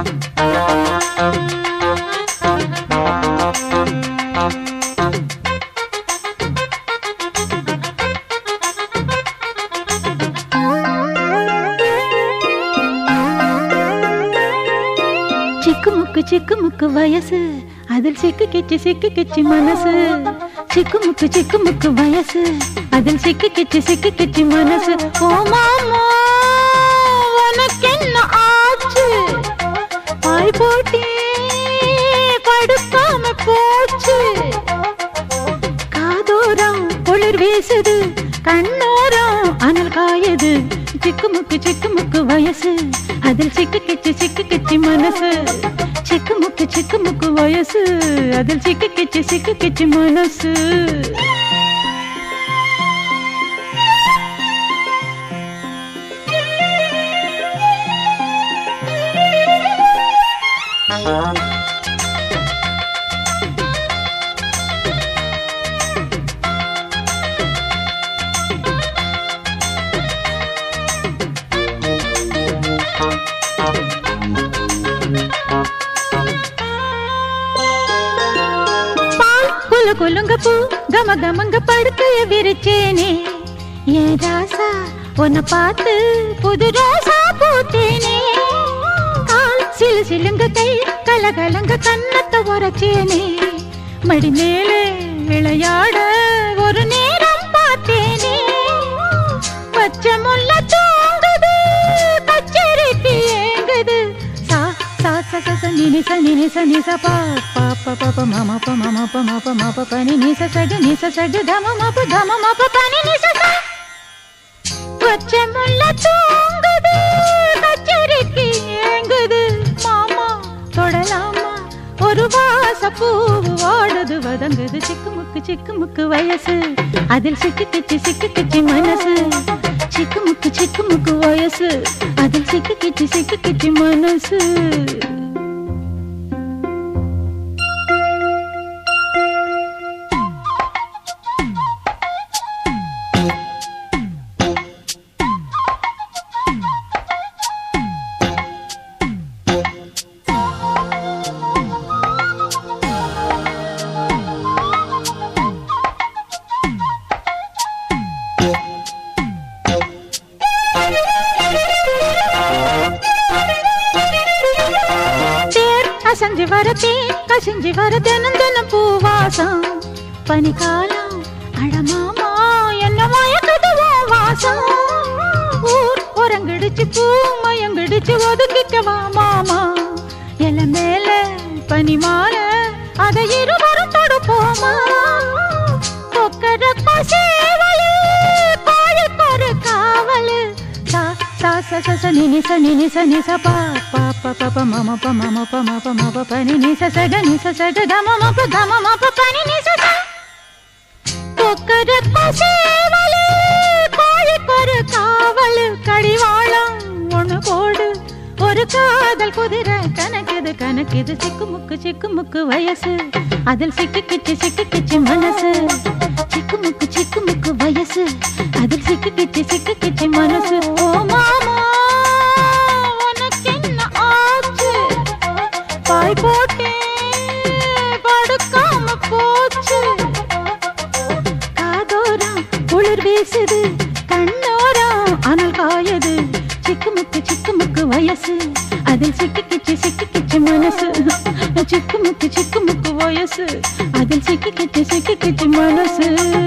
சிக்கு முக்கு சிக்கு முக்கு வயசு அதில் சிக்கு கிச்சு சிக்கு கிச்சு மனசு சிக்கு முக்கு சிக்கு முக்கு வயசு அதில் சிக்கு கிச்சு சிக்கு கிச்சு மனசு ஓ மாமா உனக்கு என்ன ஆச்சு பாய் போட்டி படுக்காம போச்சு காதோரம் குளிர் வீசுது கண்ணோரம் அனல் காயுது சிக்கு முக்கு சிக்கு முக்கு வயசு அதில் சிக்கு கிச்சு சிக்கு கிச்சு மனசு சிக்கு முக்கு சிக்கு முக்கு வயசு அதில் சிக்கு கிச்சு சிக்கு கிச்சு மனசு பால் குலு குலுங்க பூ கம கமங்க படுக்கைய விரிச்சேனே ஏ ராசா உன்னை பார்த்து புது ரோசா பூத்தேனே கால் சிலு சிலுங்க கை கலகலங்க கண்ணத்தை உரைச்சேனே மடி மேலே விளையாட ஒரு நேரம் பார்த்தேனே பச்சை முல்ல தூங்குது பச்சரிக்கு ஏங்குது சா சா ச ச ச நி நி ச நி நி ச நி ச பா பா ப ப ப ம ம ப ம ம ப ம ப ம ப ப நி நி ச ச க நி ச ச க க ம ம ப க ம ம ப ப நி நி ச ச பச்சை முல்ல தூங்குது பச்சரிக்கு ஏங்குது மாமா தொடலாமா ஒரு வாச பூ ஓடுது வதங்குது சிக்கு முக்கு சிக்கு முக்கு வயசு அதில் சிக்கு கிச்சு சிக்கு கிச்சு மனசு சிக்கு முக்கு சிக்கு முக்கு வயசு அதில் சிக்கு கிச்சு சிக்கு கிச்சு மனசு தேர் அசஞ்சு வர தேன் கசிஞ்சு வர தினம் தினம் பூவாசம் பனிக்காலம் அடமாமா என்ன மயக்குதுவோ வாசம் ஊர் உறங்கிடுச்சு பூ மயங்கிடுச்சு ஒதுக்கிக்கவா மாமா எல மேல பனி மாற அதை இருவரும் தொடுப்போமா கொக்கரக்கோ சேவலு கோழிக்கொரு காவலு சா சா ச ச ச நி நி ச நி நி ச நி ச பா பா ப ப ப ம ம ப ம ம ப ம ப ம ப ப நி நி ச ச க நி ச ச க க ம ம ப க ம ம ப ப நி நி ச ச கொக்கரக்கோ சேவலு கோழிக்கொரு காவலு கடிவாளம் ஒண்ணு போடு ஒரு காதல் குதிரை கணக்குது கணக்குது சிக்கு முக்கு சிக்கு முக்கு வயசு அதில் சிக்கு கிச்சு சிக்கு கிச்சு மனசு சிக்கு முக்கு சிக்கு முக்கு வயசு அதில் சிக்கு கிச்சு சிக்கு கிச்சு மனசு ஓ மாமா உனக்கு என்ன ஆச்சு பாய் போட்டேன் படுக்காம போச்சு காதோரம் குளிர் வீசுது கண்ணோரம் அனல் காயுது சிக்கு முக்கு சிக்கு முக்கு வயசு அதில் சிக்கு கிச்சு சிக்கு கிச்சு மனசு சிக்கு முக்கு சிக்கு முக்கு வயசு அதில் சிக்கு கிச்சு சிக்கு கிச்சு மனசு